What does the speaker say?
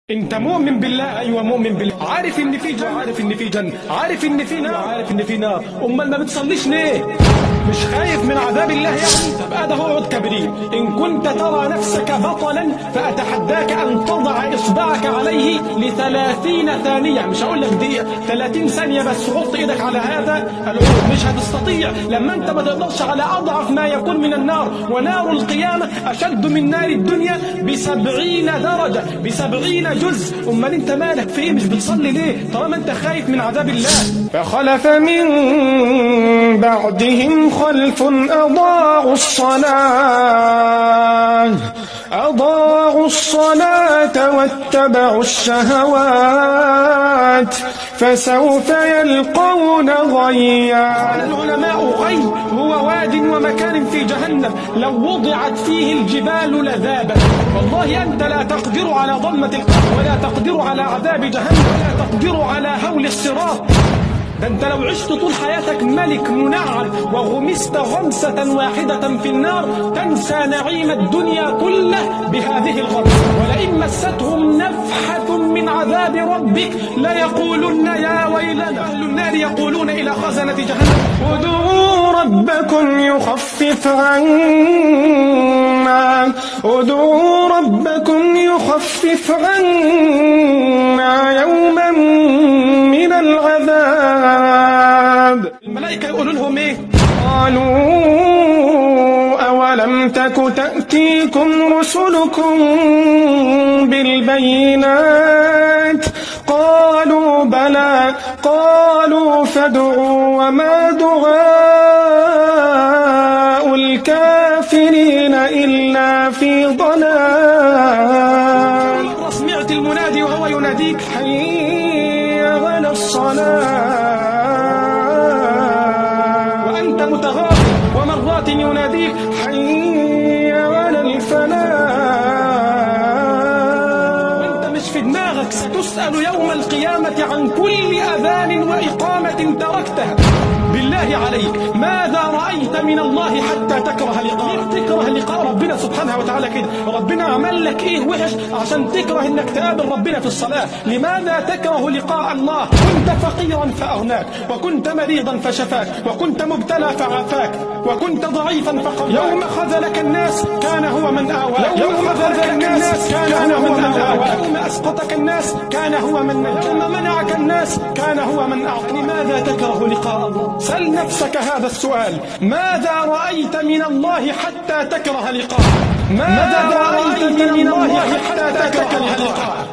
انت مؤمن بالله ايوه مؤمن بالله عارف ان في جنه عارف ان في جنه عارف ان في نار عارف ان في نار امال ما بتصليش ليه مش خايف من عذاب الله يعني طب هذا هو عود كبريت ان كنت ترى نفسك بطلا فاتحداك ان تضع اصبعك عليه لثلاثين ثانيه مش هقول لك دقيقه 30 ثانيه بس حط ايدك على هذا العود مش هتستطيع لما انت ما تقدرش على اضعف ما يكون من النار ونار القيامه اشد من نار الدنيا بسبعين درجه بسبعين جزء امال انت مالك في ايه مش بتصلي ليه طالما انت خايف من عذاب الله فخلف من بعدهم خلف أضاعوا الصلاة أضاعوا الصلاة واتبعوا الشهوات فسوف يلقون غيا العلماء غي هو واد ومكان في جهنم لو وضعت فيه الجبال لذابت والله أنت لا تقدر على ضلمة القبر ولا تقدر على عذاب جهنم ولا تقدر على هول الصراط ده انت لو عشت طول حياتك ملك منعم وغمست غمسة واحدة في النار تنسى نعيم الدنيا كله بهذه الغمسة ولئن مستهم نفحة من عذاب ربك ليقولن يا ويلنا أهل النار يقولون إلى خزنة جهنم ادعوا ربكم يخفف عنا ادعوا ربكم يخفف عنا يوما من العذاب الملائكة يقولوا لهم ايه قالوا أولم تك تأتيكم رسلكم بالبينات قالوا بلى قالوا فادعوا وما دعاء الكافرين إلا في ضلال مرة سمعت المنادي وهو يناديك حي على الصلاة وأنت متغافل ومرات يناديك حي على الفلاح وانت مش في دماغك ستسأل يوم القيامة عن كل أذان وإقامة تركتها بالله عليك ماذا رأيت من الله حتى تكره لقاء تكره لقاء ربنا سبحانه وتعالى كده ربنا عمل لك ايه وحش عشان تكره انك تقابل ربنا في الصلاة لماذا تكره لقاء الله كنت فقيرا فأغناك وكنت مريضا فشفاك وكنت مبتلى فعافاك وكنت ضعيفا فقواك يوم خذلك الناس كان هو من آواك يوم خذلك الناس كان هو من آواك يوم أسقطك الناس كان هو من نجاك يوم منعك الناس كان هو من أعطى لماذا تكره لقاء الله سل نفسك هذا السؤال ماذا رأيت من الله حتى تكره لقاءه ماذا رأيت من الله حتى تكره لقاءه